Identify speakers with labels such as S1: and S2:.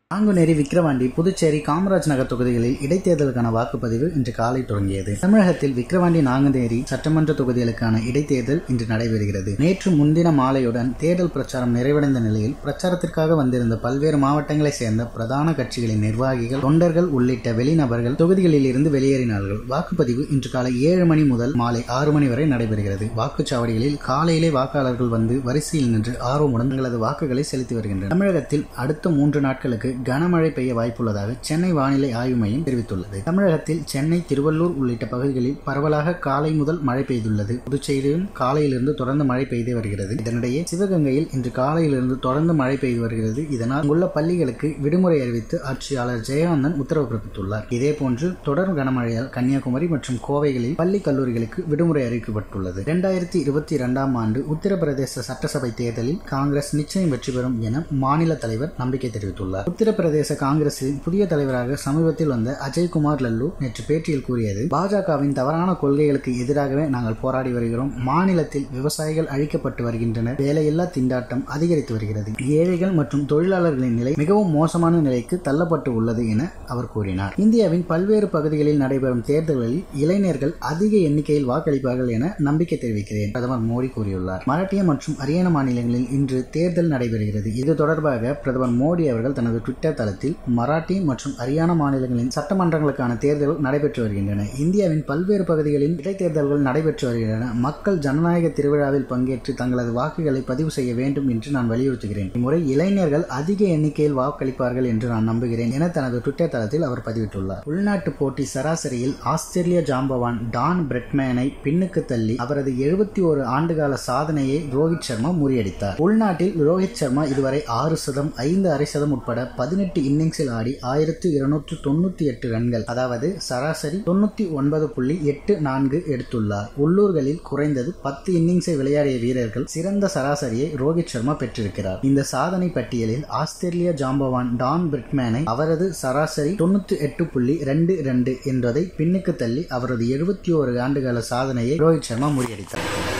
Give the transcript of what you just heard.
S1: நாங்குநேரி விக்கிரவாண்டி புதுச்சேரி காமராஜ் நகர் தொகுதிகளில் இடைத்தேர்தலுக்கான வாக்குப்பதிவு இன்று காலை தொடங்கியது தமிழகத்தில் விக்கிரவாண்டி நாங்குநேரி சட்டமன்ற தொகுதிகளுக்கான இடைத்தேர்தல் இன்று நடைபெறுகிறது நேற்று முன்தின மாலையுடன் தேர்தல் பிரச்சாரம் நிறைவடைந்த நிலையில் பிரச்சாரத்திற்காக வந்திருந்த பல்வேறு மாவட்டங்களைச் சேர்ந்த பிரதான கட்சிகளின் நிர்வாகிகள் தொண்டர்கள் உள்ளிட்ட வெளிநபர்கள் தொகுதிகளில் இருந்து வெளியேறினார்கள் வாக்குப்பதிவு இன்று காலை ஏழு மணி முதல் மாலை ஆறு மணி வரை நடைபெறுகிறது வாக்குச்சாவடிகளில் காலையிலே வாக்காளர்கள் வந்து வரிசையில் நின்று ஆர்வமுடன் தங்களது வாக்குகளை செலுத்தி வருகின்றனர் தமிழகத்தில் அடுத்த மூன்று நாட்களுக்கு கனமழை பெய்ய வாய்ப்புள்ளதாக சென்னை வானிலை ஆய்வு மையம் தெரிவித்துள்ளது தமிழகத்தில் சென்னை திருவள்ளூர் உள்ளிட்ட பகுதிகளில் பரவலாக காலை முதல் மழை பெய்துள்ளது புதுச்சேரியிலும் காலையிலிருந்து தொடர்ந்து மழை பெய்தே வருகிறது இதனிடையே சிவகங்கையில் இன்று காலையிலிருந்து தொடர்ந்து மழை பெய்து வருகிறது இதனால் அங்குள்ள பள்ளிகளுக்கு விடுமுறை அறிவித்து ஆட்சியாளர் ஜெயகாந்தன் உத்தரவு பிறப்பித்துள்ளார் இதேபோன்று தொடர் கனமழையால் கன்னியாகுமரி மற்றும் கோவைகளில் பள்ளி கல்லூரிகளுக்கு விடுமுறை அறிவிக்கப்பட்டுள்ளது இரண்டாயிரத்தி இருபத்தி இரண்டாம் ஆண்டு உத்தரப்பிரதேச சட்டசபை தேர்தலில் காங்கிரஸ் நிச்சயம் வெற்றி பெறும் என மாநில தலைவர் நம்பிக்கை தெரிவித்துள்ளார் உத்தரப்பிரதேச காங்கிரசின் புதிய தலைவராக சமீபத்தில் வந்த அஜய்குமார் லல்லு நேற்று பேட்டியில் கூறியது பாஜகவின் தவறான கொள்கைகளுக்கு எதிராகவே நாங்கள் போராடி வருகிறோம் மாநிலத்தில் விவசாயிகள் அழிக்கப்பட்டு வருகின்றனர் வேலையில்லா திண்டாட்டம் அதிகரித்து வருகிறது ஏழைகள் மற்றும் தொழிலாளர்களின் நிலை மிகவும் மோசமான நிலைக்கு தள்ளப்பட்டு உள்ளது என அவர் கூறினார் இந்தியாவின் பல்வேறு பகுதிகளில் நடைபெறும் தேர்தல்களில் இளைஞர்கள் அதிக எண்ணிக்கையில் வாக்களிப்பார்கள் என நம்பிக்கை தெரிவிக்கிறேன் பிரதமர் மோடி கூறியுள்ளார் மராட்டிய மற்றும் ஹரியானா மாநிலங்களில் இன்று தேர்தல் நடைபெறுகிறது இது தொடர்பாக பிரதமர் மோடி அவர்கள் தனது ட்விட்டர் தளத்தில் மராட்டி மற்றும் ஹரியானா மாநிலங்களின் சட்டமன்றங்களுக்கான தேர்தல்கள் நடைபெற்று வருகின்றன இந்தியாவின் பல்வேறு பகுதிகளில் இடைத்தேர்தல்கள் நடைபெற்று வருகின்றன மக்கள் ஜனநாயக திருவிழாவில் பங்கேற்று தங்களது வாக்குகளை பதிவு செய்ய வேண்டும் என்று நான் வலியுறுத்துகிறேன் இம்முறை இளைஞர்கள் அதிக எண்ணிக்கையில் வாக்களிப்பார்கள் என்று நான் நம்புகிறேன் என தனது ட்விட்டர் தளத்தில் அவர் பதிவிட்டுள்ளார் உள்நாட்டு போட்டி சராசரியில் ஆஸ்திரேலிய ஜாம்பவான் டான் பிரெட்மேனை பின்னுக்கு தள்ளி அவரது எழுபத்தி ஒரு ஆண்டுகால சாதனையை ரோஹித் சர்மா முறியடித்தார் உள்நாட்டில் ரோஹித் சர்மா இதுவரை ஆறு சதம் ஐந்து அரை சதம் உட்பட பதினெட்டு இன்னிங்ஸில் ஆடி ஆயிரத்து இருநூற்று தொண்ணூத்தி எட்டு ரன்கள் அதாவது சராசரி தொண்ணூத்தி ஒன்பது புள்ளி எட்டு நான்கு எடுத்துள்ளார் உள்ளூர்களில் குறைந்தது பத்து இன்னிங்ஸை விளையாடிய வீரர்கள் சிறந்த சராசரியை ரோஹித் சர்மா பெற்றிருக்கிறார் இந்த சாதனை பட்டியலில் ஆஸ்திரேலிய ஜாம்பவான் டான் பிரிட்மேனை அவரது சராசரி தொண்ணூத்தி எட்டு புள்ளி ரெண்டு ரெண்டு என்பதை பின்னுக்கு தள்ளி அவரது எழுபத்தி ஒரு ஆண்டுகால சாதனையை ரோஹித் சர்மா முறியடித்தார்